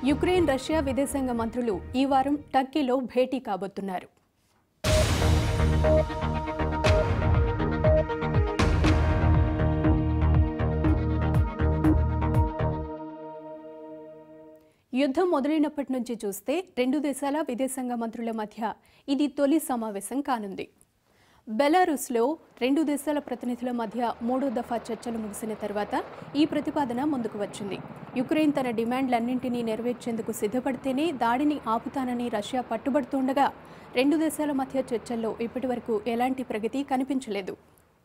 Ukraine Russia విదేశాంగ మంత్రులు ఈ వారం టర్కీలో భేటీ కాబోతున్నారు యుద్ధం మొదలైనప్పటి నుంచి చూస్తే రెండు దేశాల విదేశాంగ మంత్రుల మధ్య ఇది తొలి సమావేశం కానుంది బెలారూస్లో రెండు దేశాల ప్రతినిధుల మధ్య మూడో దఫా చర్చలు ముగిసిన తర్వాత ఈ ప్రతిపాదన ముందుకు వచ్చింది యుక్రెయిన్ తన డిమాండ్లన్నింటినీ నెరవేర్చేందుకు సిద్ధపడితేనే దాడిని ఆపుతానని రష్యా పట్టుబడుతుండగా రెండు దేశాల మధ్య చర్చల్లో ఇప్పటివరకు ఎలాంటి ప్రగతి కనిపించలేదు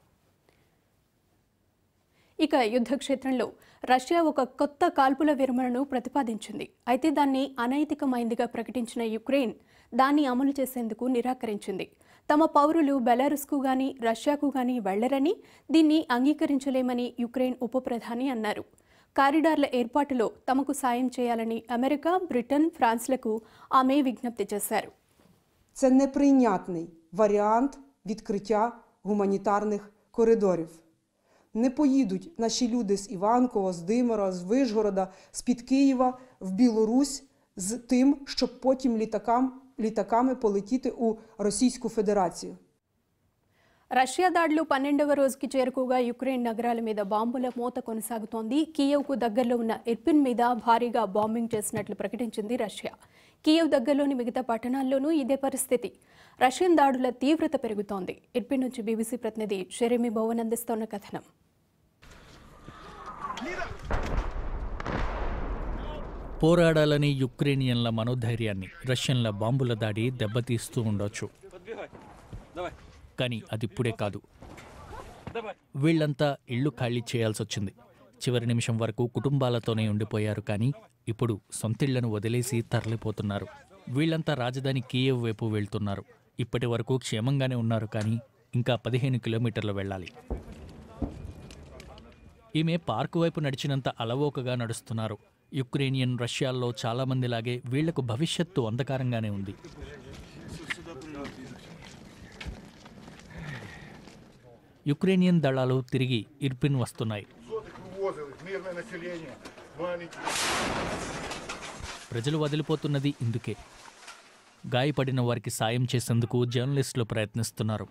ఇక యుద్ధ క్షేత్రంలో రష్యా ఒక కొత్త కాల్పుల విరమణను ప్రతిపాదించింది అయితే దాన్ని అనైతికమైందిగా ప్రకటించిన యుక్రెయిన్ దాన్ని అమలు చేసేందుకు నిరాకరించింది తమ పౌరులు బెలారస్కు గాని రష్యాకు గాని వెళ్లరని దీన్ని అంగీకరించలేమని యుక్రెయిన్ ఉప ప్రధాని అన్నారు కారిడార్ల ఏర్పాటులో తమకు సాయం చేయాలని అమెరికా బ్రిటన్ ఫ్రాన్స్లకు ఆమె విజ్ఞప్తి చేశారు Це неприйнятний варіант відкриття гуманітарних коридорів. Не поїдуть наші люди з Іванкова, з Димира, з Вишгорода, з-під Києва в Білорусь з тим, щоб потім літакам, літаками полетіти у Російську Федерацію. రష్యా దాడులు పన్నెండవ రోజుకి చేరుకోగా యుక్రెయిన్ నగరాల మీద బాంబుల మూత కొనసాగుతోంది కియవ్కు దగ్గరలో ఉన్న ఇర్పిన్ మీద భారీగా బాంబింగ్ చేసినట్లు ప్రకటించింది రష్యా కియవ్ దగ్గరలోని మిగతా పట్టణాల్లోనూ ఇదే పరిస్థితి రష్యన్ దాడుల తీవ్రత పెరుగుతోంది ఇర్పిన్ నుంచి బీబీసీ ప్రతినిధి షెరెమి భవన్ అందిస్తోన్న కథనం పోరాడాలని యుక్రేనియన్ల మనోధైర్యాన్ని రష్యన్ల బాంబుల దాడి దెబ్బతీస్తూ ఉండొచ్చు కానీ అదిప్పుడే కాదు వీళ్ళంతా ఇళ్ళు ఖాళీ చేయాల్సి వచ్చింది చివరి నిమిషం వరకు కుటుంబాలతోనే ఉండిపోయారు కానీ ఇప్పుడు సొంతిళ్లను వదిలేసి తరలిపోతున్నారు వీళ్ళంతా రాజధాని కీయవ్ వైపు వెళ్తున్నారు ఇప్పటి వరకు క్షేమంగానే ఉన్నారు కానీ ఇంకా పదిహేను కిలోమీటర్లు వెళ్ళాలి ఈమె పార్కు వైపు నడిచినంత అలవోకగా నడుస్తున్నారు యుక్రేనియన్ రష్యాల్లో చాలా మందిలాగే వీళ్లకు భవిష్యత్తు అంధకారంగానే ఉంది యుక్రేనియన్ దళాలు తిరిగి ఇర్పిన్ వస్తున్నాయి вывозили мирное население, маленькие. ప్రజలు వదిలిపోతున్నది ఇందుకే గాయపడిన వారికి సాయం చేసేందుకు జర్నలిస్టులు ప్రయత్నిస్తున్నారు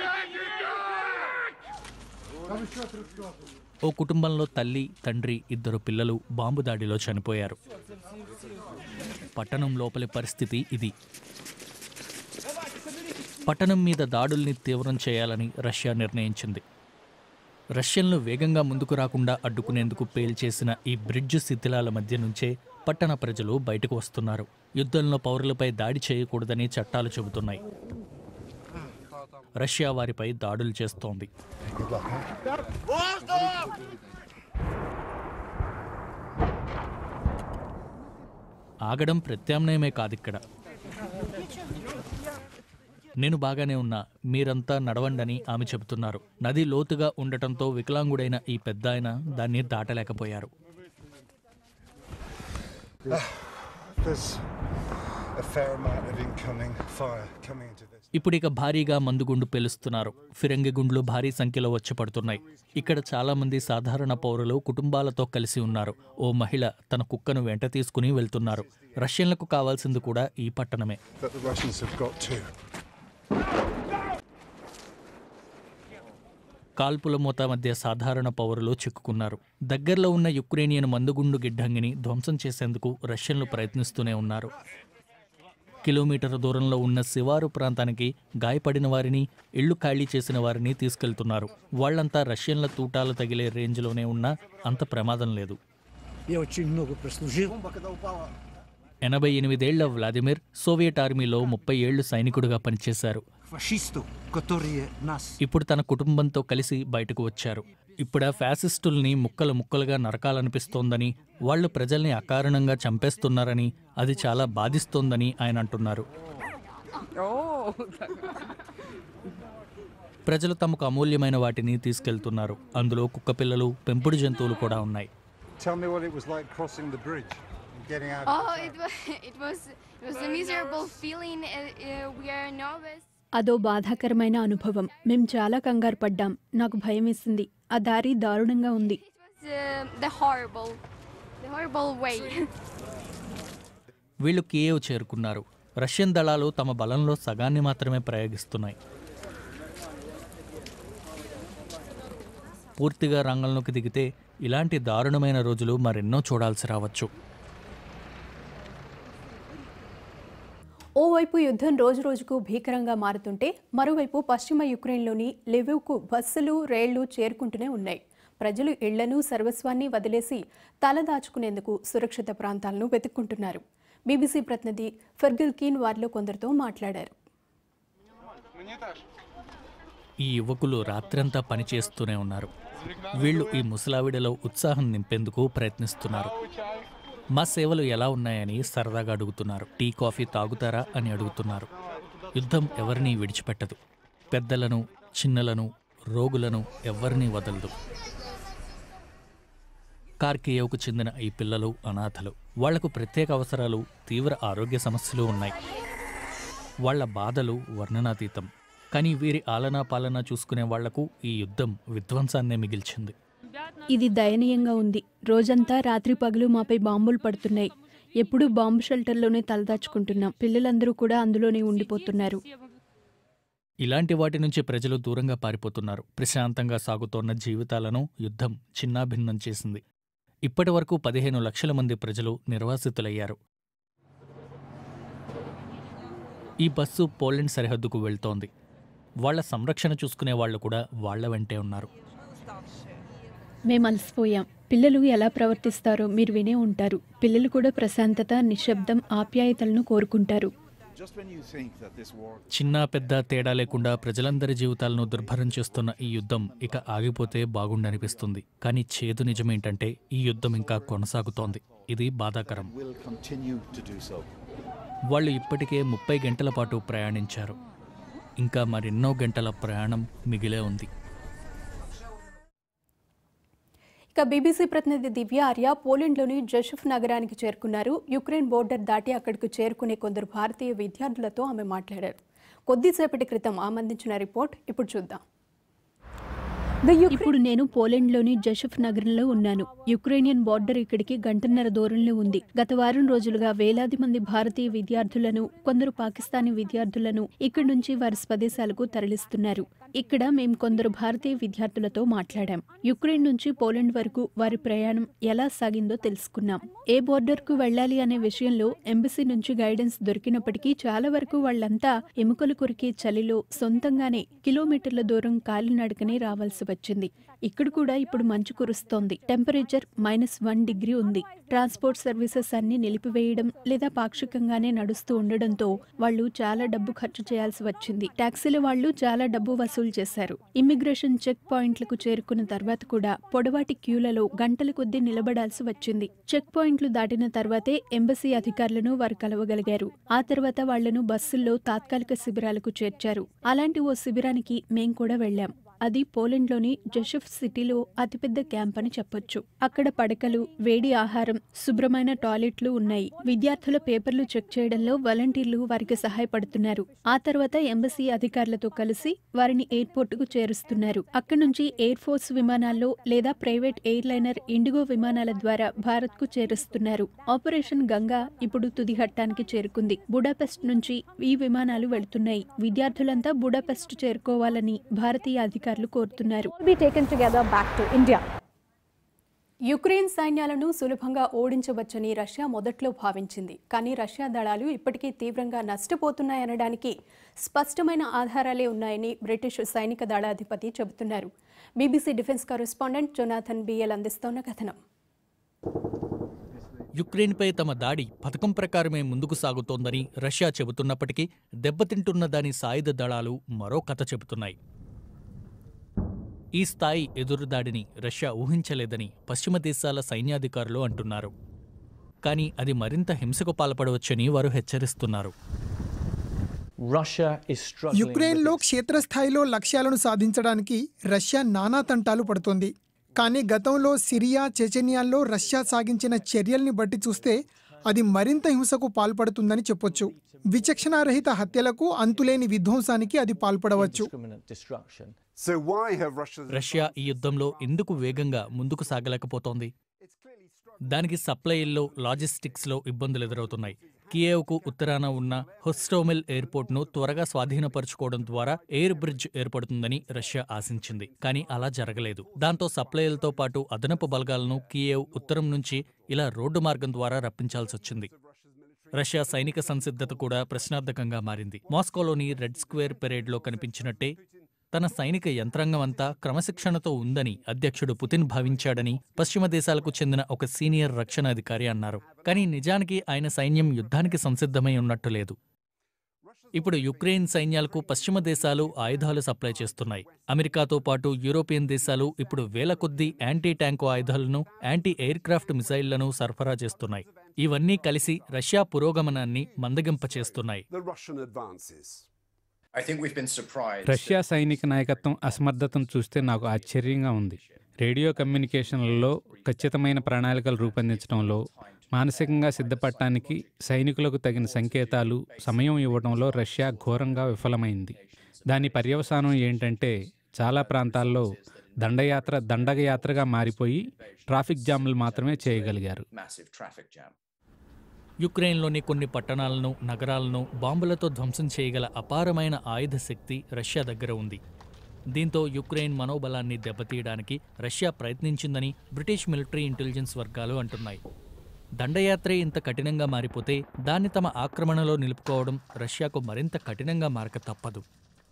ఓ కుటుంబంలో తల్లి తండ్రి ఇద్దరు పిల్లలు బాంబు దాడిలో చనిపోయారు పట్టణం లోపలి పరిస్థితి ఇది పట్టణం మీద దాడుల్ని తీవ్రం చేయాలని రష్యా నిర్ణయించింది రష్యన్లు వేగంగా ముందుకు రాకుండా అడ్డుకునేందుకు పేల్చేసిన ఈ బ్రిడ్జ్ శిథిలాల మధ్య నుంచే పట్టణ ప్రజలు బయటకు వస్తున్నారు యుద్ధంలో పౌరులపై దాడి చేయకూడదని చట్టాలు చెబుతున్నాయి రష్యా వారిపై దాడులు చేస్తోంది ఆగడం ప్రత్యామ్నాయమే కాదిక్కడ నేను బాగానే ఉన్నా మీరంతా నడవండని ఆమె చెబుతున్నారు నది లోతుగా ఉండటంతో వికలాంగుడైన ఈ పెద్ద ఆయన దాన్ని దాటలేకపోయారు There's a fair amount of incoming fire coming into this. ఇప్పుడిక భారీగా మందుగుండు పేలుస్తున్నారు ఫిరంగి గుండ్లు భారీ సంఖ్యలో వచ్చి పడుతున్నాయి ఇక్కడ చాలా మంది సాధారణ పౌరులు కుటుంబాలతో కలిసి ఉన్నారు ఓ మహిళ తన కుక్కను వెంట తీసుకుని వెళ్తున్నారు రష్యన్లకు కావాల్సింది కూడా ఈ పట్టణమే That the Russians have got too. కాల్పుల మూత మధ్య సాధారణ పౌరులు చిక్కుకున్నారు దగ్గరలో ఉన్న యుక్రేనియన్ మందుగుండు గిడ్డంగిని ధ్వంసం చేసేందుకు రష్యన్లు ప్రయత్నిస్తూనే ఉన్నారు కిలోమీటర్ దూరంలో ఉన్న శివారు ప్రాంతానికి గాయపడిన వారిని ఇళ్లు ఖాళీ చేసిన వారిని తీసుకెళ్తున్నారు వాళ్లంతా రష్యన్ల తూటాలు తగిలే రేంజ్లోనే ఉన్నా అంత ప్రమాదం లేదు Я очень много прослужил. ఎనభై ఎనిమిదేళ్ల వ్లాదిమిర్ సోవియట్ ఆర్మీలో ముప్పై ఏళ్లు సైనికుడిగా పనిచేశారు Фашистов, которые нас ఇప్పుడు తన కుటుంబంతో కలిసి బయటకు వచ్చారు ఇప్పుడు ఆ ఫ్యాసిస్టుల్ని ముక్కలు ముక్కలుగా నరకాలనిపిస్తోందని వాళ్ళు ప్రజల్ని అకారణంగా చంపేస్తున్నారని అది చాలా బాధిస్తోందని ఆయన అంటున్నారు ప్రజలు తమకు అమూల్యమైన వాటిని తీసుకెళ్తున్నారు అందులో కుక్కపిల్లలు పెంపుడు జంతువులు కూడా ఉన్నాయి Tell me what it was like crossing the bridge and getting out. Oh, it was it was it was a miserable feeling. Uh, uh, we are nervous. అదో బాధాకరమైన అనుభవం మేం చాలా కంగారు పడ్డాం నాకు భయం వేసింది ఆ దారి దారుణంగా ఉంది It was uh, the horrible, the horrible way. వీళ్ళు కియేవ్ చేరుకున్నారు రష్యన్ దళాలు తమ బలంలో సగాన్ని మాత్రమే ప్రయోగిస్తున్నాయి పూర్తిగా రంగంలోకి దిగితే ఇలాంటి దారుణమైన రోజులు మరెన్నో చూడాల్సి రావచ్చు ఓవైపు యుద్ధం రోజురోజుకు భీకరంగా మారుతుంటే మరోవైపు పశ్చిమ యుక్రెయిన్లోని లెవివ్కు బస్సులు రైళ్లు చేరుకుంటూనే ఉన్నాయి ప్రజలు ఇళ్లను సర్వస్వాన్ని వదిలేసి తలదాచుకునేందుకు సురక్షిత ప్రాంతాలను వెతుక్కుంటున్నారు బీబీసీ ప్రతినిధి ఫెర్గిల్ కీన్ వారిలో కొందరితో మాట్లాడారు ఈ యువకులు రాత్రంతా పనిచేస్తూనే ఉన్నారు వీళ్ళు ఈ ముసలావిడలో ఉత్సాహం నింపేందుకు ప్రయత్నిస్తున్నారు మా సేవలు ఎలా ఉన్నాయని సరదాగా అడుగుతున్నారు టీ కాఫీ తాగుతారా అని అడుగుతున్నారు యుద్ధం ఎవరినీ విడిచిపెట్టదు పెద్దలను చిన్నలను రోగులను ఎవరినీ వదలదు కార్కియేవ్కు చెందిన ఈ పిల్లలు అనాథలు వాళ్లకు ప్రత్యేక అవసరాలు తీవ్ర ఆరోగ్య సమస్యలు ఉన్నాయి వాళ్ళ బాధలు వర్ణనాతీతం కానీ వీరి ఆలనా పాలనా చూసుకునే వాళ్లకు ఈ యుద్ధం విధ్వంసాన్నే మిగిల్చింది ఇది దయనీయంగా ఉంది రోజంతా రాత్రి పగలు మాపై బాంబులు పడుతున్నాయి ఎప్పుడూ బాంబు షెల్టర్లోనే తలదాచుకుంటున్నాం పిల్లలందరూ కూడా అందులోనే ఉండిపోతున్నారు ఇలాంటి వాటి నుంచి ప్రజలు దూరంగా పారిపోతున్నారు ప్రశాంతంగా సాగుతోన్న జీవితాలను యుద్ధం చిన్నాభిన్నం చేసింది ఇప్పటి వరకు పదిహేను లక్షల మంది ప్రజలు నిర్వాసితులయ్యారు ఈ బస్సు పోలెండ్ సరిహద్దుకు వెళ్తోంది వాళ్ళ సంరక్షణ చూసుకునే వాళ్ళు కూడా వాళ్ళ వెంటే ఉన్నారు మేము అలసిపోయాం పిల్లలు ఎలా ప్రవర్తిస్తారో మీరు వినే ఉంటారు పిల్లలు కూడా ప్రశాంతత నిశ్శబ్దం ఆప్యాయతలను కోరుకుంటారు Just when you think that this war చిన్న పెద్ద తేడా లేకుండా ప్రజలందరి జీవితాలను దుర్భరం చేస్తున్న ఈ యుద్ధం ఇక ఆగిపోతే బాగుండనిపిస్తుంది కానీ చేదు నిజమేంటంటే ఈ యుద్ధం ఇంకా కొనసాగుతోంది ఇది బాధాకరం will continue to do so. వాళ్ళు ఇప్పటికే ముప్పై గంటల పాటు ప్రయాణించారు ఇంకా మరెన్నో గంటల ప్రయాణం మిగిలే ఉంది ఇక బీబీసీ ప్రతినిధి దివ్య ఆర్య పోలెండ్లోని జషఫ్ నగరానికి చేరుకున్నారు యుక్రెయిన్ బోర్డర్ దాటి అక్కడికి చేరుకునే కొందరు భారతీయ విద్యార్థులతో ఆమె మాట్లాడారు కొద్దిసేపటి క్రితం ఆమందించిన రిపోర్ట్ ఇప్పుడు చూద్దాం ఇప్పుడు నేను పోలెండ్లోని జషఫ్ నగరంలో ఉన్నాను యుక్రేనియన్ బార్డర్ ఇక్కడికి గంటన్నర దూరంలో ఉంది గత వారం రోజులుగా వేలాది మంది భారతీయ విద్యార్థులను కొందరు పాకిస్తానీ విద్యార్థులను ఇక్కడి నుంచి వారి స్వదేశాలకు తరలిస్తున్నారు ఇక్కడ మేము కొందరు భారతీయ విద్యార్థులతో మాట్లాడాం యుక్రెయిన్ నుంచి పోలెండ్ వరకు వారి ప్రయాణం ఎలా సాగిందో తెలుసుకున్నాం ఏ బోర్డర్ కు వెళ్ళాలి అనే విషయంలో ఎంబసీ నుంచి గైడెన్స్ దొరికినప్పటికీ చాలా వరకు వాళ్ళంతా ఎముకలు కొరికే చలిలో సొంతంగానే కిలోమీటర్ల దూరం కాలినడకనే రావాల్సి వచ్చింది ఇక్కడ కూడా ఇప్పుడు మంచు కురుస్తోంది టెంపరేచర్ మైనస్ వన్ డిగ్రీ ఉంది ట్రాన్స్పోర్ట్ సర్వీసెస్ అన్ని నిలిపివేయడం లేదా పాక్షికంగానే నడుస్తూ ఉండడంతో వాళ్ళు చాలా డబ్బు ఖర్చు చేయాల్సి వచ్చింది టాక్సీల వాళ్ళు చాలా డబ్బు వసూలు చేశారు ఇమ్మిగ్రేషన్ చెక్ పాయింట్లకు చేరుకున్న తర్వాత కూడా పొడవాటి క్యూలలో గంటల కొద్దీ నిలబడాల్సి వచ్చింది చెక్ పాయింట్లు దాటిన తర్వాతే ఎంబసీ అధికారులను వారు కలవగలిగారు ఆ తర్వాత వాళ్లను బస్సుల్లో తాత్కాలిక శిబిరాలకు చేర్చారు అలాంటి ఓ శిబిరానికి మేం కూడా వెళ్ళాం అది పోలెండ్లోని జషఫ్ సిటీలో అతిపెద్ద క్యాంప్ అని చెప్పొచ్చు అక్కడ పడకలు వేడి ఆహారం శుభ్రమైన టాయిలెట్లు ఉన్నాయి విద్యార్థుల పేపర్లు చెక్ చేయడంలో వాలంటీర్లు వారికి సహాయపడుతున్నారు ఆ తర్వాత ఎంబసీ అధికారులతో కలిసి వారిని ఎయిర్పోర్ట్ కు చేరుస్తున్నారు అక్కడి నుంచి ఎయిర్ ఫోర్స్ విమానాల్లో లేదా ప్రైవేట్ ఎయిర్ లైనర్ ఇండిగో విమానాల ద్వారా భారత్ కు చేరుస్తున్నారు ఆపరేషన్ గంగా ఇప్పుడు తుది ఘట్టానికి చేరుకుంది బుడాపెస్ట్ నుంచి ఈ విమానాలు వెళ్తున్నాయి విద్యార్థులంతా బుడాపెస్ట్ చేరుకోవాలని భారతీయ అధికారులు కోరుతున్నారు be taken together back to India. Ukraine సైన్యాలను సులభంగా ఓడించవచ్చని రష్యా మొదట్లో భావించింది కానీ రష్యా దళాలు ఇప్పటికీ తీవ్రంగా నష్టపోతున్నాయనడానికి స్పష్టమైన ఆధారాలే ఉన్నాయని బ్రిటిష్ సైనిక దళాధిపతి చెబుతున్నారు BBC defence correspondent Jonathan Beale అందిస్తోన్న కథనం యుక్రెయిన్పై తమ దాడి పథకం ప్రకారమే ముందుకు సాగుతోందని రష్యా చెబుతున్నప్పటికీ దెబ్బతింటున్న దాని సాయుధ దళాలు మరో కథ చెబుతున్నాయి ఈ స్థాయి ఎదురుదాడిని రష్యా ఊహించలేదని పశ్చిమ దేశాల సైన్యాధికారులు అంటున్నారు కానీ అది మరింత హింసకు పాల్పడవచ్చని వారు హెచ్చరిస్తున్నారు Russia is struggling. యుక్రెయిన్లో క్షేత్రస్థాయిలో లక్ష్యాలను సాధించడానికి రష్యా నానా తంటాలు పడుతోంది కానీ గతంలో సిరియా చెచెనియాల్లో రష్యా సాగించిన చర్యల్ని బట్టి చూస్తే అది మరింత హింసకు పాల్పడుతుందని చెప్పొచ్చు విచక్షణారహిత హత్యలకు అంతులేని విధ్వంసానికి అది పాల్పడవచ్చు Indiscriminate destruction. So why have Russia? Russia ఈ యుద్ధంలో ఎందుకు వేగంగా ముందుకు సాగలేకపోతోంది దానికి సప్లైల్లో లాజిస్టిక్స్లో ఇబ్బందులు ఎదురవుతున్నాయి కియేవ్కు ఉత్తరాన ఉన్న హొస్టోమిల్ ఎయిర్పోర్ట్ను త్వరగా స్వాధీనపరచుకోవడం ద్వారా ఎయిర్ బ్రిడ్జ్ ఏర్పడుతుందని రష్యా ఆశించింది కానీ అలా జరగలేదు దాంతో సప్లైలతో పాటు అదనపు బలగాలను కియేవ్ ఉత్తరం నుంచి ఇలా రోడ్డు మార్గం ద్వారా రప్పించాల్సొచ్చింది రష్యా సైనిక సంసిద్ధత కూడా ప్రశ్నార్థకంగా మారింది మాస్కోలోని రెడ్ స్క్వేర్ పెరేడ్లో కనిపించినట్టే తన సైనిక యంత్రాంగం అంతా క్రమశిక్షణతో ఉందని అధ్యక్షుడు పుతిన్ భావించాడని పశ్చిమ దేశాలకు చెందిన ఒక సీనియర్ రక్షణ అధికారి అన్నారు కానీ నిజానికి ఆయన సైన్యం యుద్ధానికి సంసిద్ధమై ఉన్నట్టు లేదు ఇప్పుడు యుక్రెయిన్ సైన్యాలకు పశ్చిమ దేశాలు ఆయుధాలు సప్లై చేస్తున్నాయి అమెరికాతో పాటు యూరోపియన్ దేశాలు ఇప్పుడు వేల కొద్దీ యాంటీ ట్యాంకు ఆయుధాలను యాంటీ ఎయిర్ క్రాఫ్ట్ మిసైళ్లను సరఫరా చేస్తున్నాయి ఇవన్నీ కలిసి రష్యా పురోగమనాన్ని మందగింపచేస్తున్నాయి the Russian advances. I think we've been surprised. Russia సైనిక నాయకత్వం అసమర్థతను చూస్తే నాకు ఆశ్చర్యంగా ఉంది రేడియో కమ్యూనికేషన్లలో ఖచ్చితమైన ప్రణాళికలు రూపొందించడంలో మానసికంగా సిద్ధపడటానికి సైనికులకు తగిన సంకేతాలు సమయం ఇవ్వడంలో రష్యా ఘోరంగా విఫలమైంది దాని పర్యవసానం ఏంటంటే చాలా ప్రాంతాల్లో దండయాత్ర దండగయాత్రగా మారిపోయి ట్రాఫిక్ జామ్లు మాత్రమే చేయగలిగారు Massive traffic jam. యుక్రెయిన్లోని కొన్ని పట్టణాలను నగరాలను బాంబులతో ధ్వంసం చేయగల అపారమైన ఆయుధ శక్తి రష్యా దగ్గర ఉంది దీంతో యుక్రెయిన్ మనోబలాన్ని దెబ్బతీయడానికి రష్యా ప్రయత్నించిందని బ్రిటిష్ మిలిటరీ ఇంటెలిజెన్స్ వర్గాలు అంటున్నాయి దండయాత్రే ఇంత కఠినంగా మారిపోతే దాన్ని తమ ఆక్రమణలో నిలుపుకోవడం రష్యాకు మరింత కఠినంగా మారక తప్పదు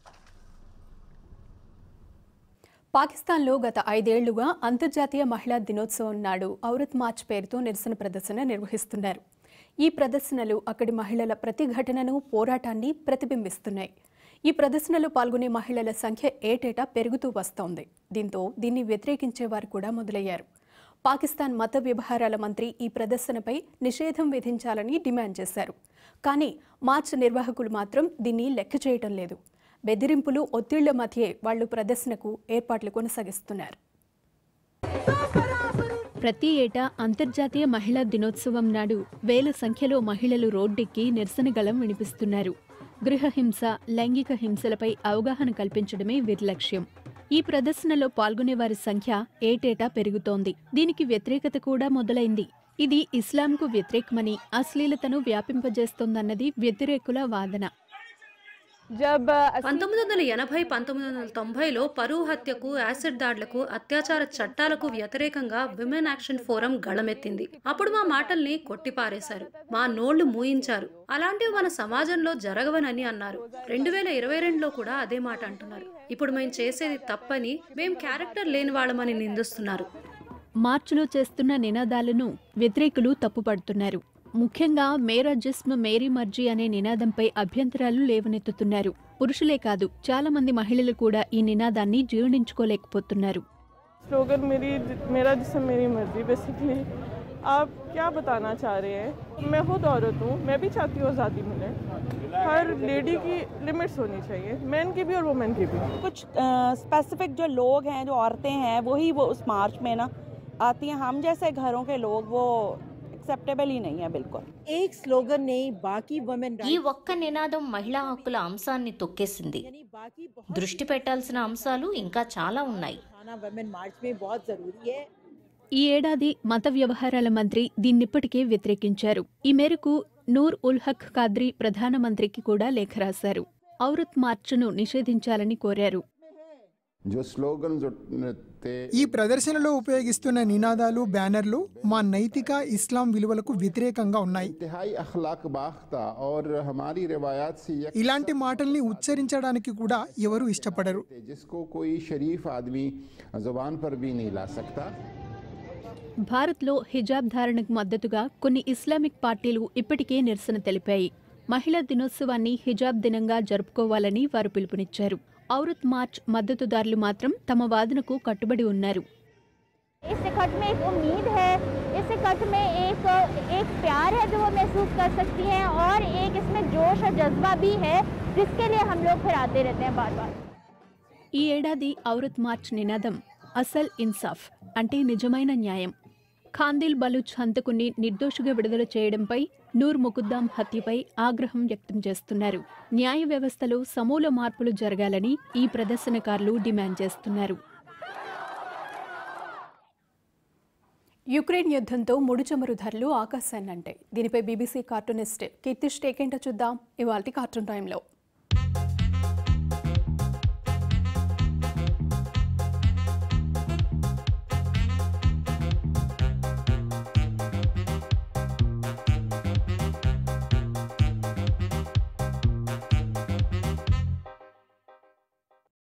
పాకిస్తాన్లో గత ఐదేళ్లుగా అంతర్జాతీయ మహిళా దినోత్సవం నాడు ఔరత్ మార్చ్ పేరుతో నిరసన ప్రదర్శన నిర్వహిస్తున్నారు ఈ ప్రదర్శనలు అక్కడి మహిళల ప్రతిఘటనను పోరాటాన్ని ప్రతిబింబిస్తున్నాయి ఈ ప్రదర్శనలో పాల్గొనే మహిళల సంఖ్య ఏటేటా పెరుగుతూ వస్తోంది దీంతో దీన్ని వ్యతిరేకించే వారు కూడా మొదలయ్యారు పాకిస్తాన్ మత వ్యవహారాల మంత్రి ఈ ప్రదర్శనపై నిషేధం విధించాలని డిమాండ్ చేశారు కానీ మార్చ్ నిర్వాహకులు మాత్రం దీన్ని లెక్క చేయటం లేదు బెదిరింపులు ఒత్తిళ్ల మధ్యే వాళ్లు ప్రదర్శనకు ఏర్పాట్లు కొనసాగిస్తున్నారు ప్రతి ఏటా అంతర్జాతీయ మహిళా దినోత్సవం నాడు వేల సంఖ్యలో మహిళలు రోడ్డెక్కి నిరసన గలం వినిపిస్తున్నారు గృహహింస లైంగిక హింసలపై అవగాహన కల్పించడమే వీరి లక్ష్యం ఈ ప్రదర్శనలో పాల్గొనే వారి సంఖ్య ఏటేటా పెరుగుతోంది దీనికి వ్యతిరేకత కూడా మొదలైంది ఇది ఇస్లాంకు వ్యతిరేకమని అశ్లీలతను వ్యాపింపజేస్తోందన్నది వ్యతిరేకుల వాదన పంతొమ్మిది వందల ఎనభై పంతొమ్మిది వందల తొంభైలో పరువు హత్యకు యాసిడ్ దాడులకు అత్యాచార చట్టాలకు వ్యతిరేకంగా విమెన్ యాక్షన్ ఫోరం గళమెత్తింది అప్పుడు మా మాటల్ని కొట్టిపారేశారు మా నోళ్లు మూయించారు అలాంటివి మన సమాజంలో జరగవనని అన్నారు రెండు వేల ఇరవై రెండులో కూడా అదే మాట అంటున్నారు ఇప్పుడు మేము చేసేది తప్పని మేం క్యారెక్టర్ లేని వాళ్ళమని నిందిస్తున్నారు మార్చిలో చేస్తున్న నినాదాలను వ్యతిరేకులు తప్పుపడుతున్నారు ముఖ్యంగా మేరా జిస్మ్ మేరీ మర్జీ అనే నినాదంపై అభ్యంతరాలు లేవనెత్తుతున్నారు పురుషులే కాదు చాలా మంది మహిళలు కూడా ఈ నినాదాన్ని జీర్ణించుకోలేకపోతున్నారు स्लोगन मेरी मेरा जिसम मेरी मर्जी बेसिकली आप क्या बताना चाह रहे हैं मैं खुद औरत हूँ मैं भी चाहती हूँ आज़ादी मिले हर लेडी की लिमिट्स होनी चाहिए मैन की भी और वुमेन की भी कुछ स्पेसिफिक जो लोग हैं जो औरतें हैं वही वो उस मार्च में ना आती हैं हम जैसे घरों के लोग वो एक्सेप्टेबल ही नहीं है बिल्कुल एक स्लोगन ने बाकी वुमेन ఈ ఒక్క నినాదం మహిళా హక్కుల అంశాన్ని తొక్కేసింది దృష్టి పెట్టాల్సిన అంశాలు ఇంకా చాలా ఉన్నాయి वुमेन मार्च में बहुत जरूरी है ఈ ఏడాది మత వ్యవహారాల మంత్రి దీన్నిప్పటికే వ్యతిరేకించారు ఈ మేరకు నూర్ ఉల్ హక్ ఖాద్రీ ప్రధానమంత్రికి కూడా లేఖ రాశారు ఔరత్ మార్చ్ను నిషేధించాలని కోరారు जो स्लोगन जो थे ఈ ప్రదర్శనలో ఉపయోగిస్తున్న నినాదాలు బ్యానర్లు మా నైతిక ఇస్లాం విలువలకు వ్యతిరేకంగా ఉన్నాయి इंतहाई अखलाक बाख्ता और हमारी रिवायात से यक ఇలాంటి మాటల్ని ఉచ్చరించడానికి కూడా ఎవరు ఇష్టపడరు जिसको कोई शरीफ आदमी जुबान पर भी नहीं ला सकता భారత్లో హిజాబ్ ధారణకు మద్దతుగా కొన్ని ఇస్లామిక్ పార్టీలు ఇప్పటికే నిరసన తెలిపాయి మహిళా దినోత్సవాన్ని హిజాబ్ దినంగా జరుపుకోవాలని వారు పిలుపునిచ్చారు ఔరత్ మార్చ్ మద్దతుదారులు మాత్రం తమ వాదనకు కట్టుబడి ఉన్నారు इस इकट्ठ में एक उम्मीद है इस इकट्ठ में एक एक प्यार है जो वो महसूस कर सकती हैं और एक इसमें जोश और जज्बा भी है जिसके लिए हम लोग फिर आते रहते हैं बार बार ఈ ఏడాది ఔరత్ మార్చ్ నినాదం అసల్ ఇన్సాఫ్ అంటే నిజమైన న్యాయం ఖాందిల్ బలూచ్ హంతకుని నిర్దోషిగా విడుదల చేయడంపై నూర్ ముకుద్దాం హత్యపై ఆగ్రహం వ్యక్తం చేస్తున్నారు న్యాయ వ్యవస్థలో సమూల మార్పులు జరగాలని ఈ ప్రదర్శనకారులు డిమాండ్ చేస్తున్నారు యుక్రెయిన్ యుద్ధంతో ముడిచమురు ధరలు ఆకాశాన్ని అంటాయి దీనిపై బీబీసీ కార్టూనిస్ట్ కీర్తిష్ టేకేంటో చూద్దాం ఇవాళ కార్టూన్ టైంలో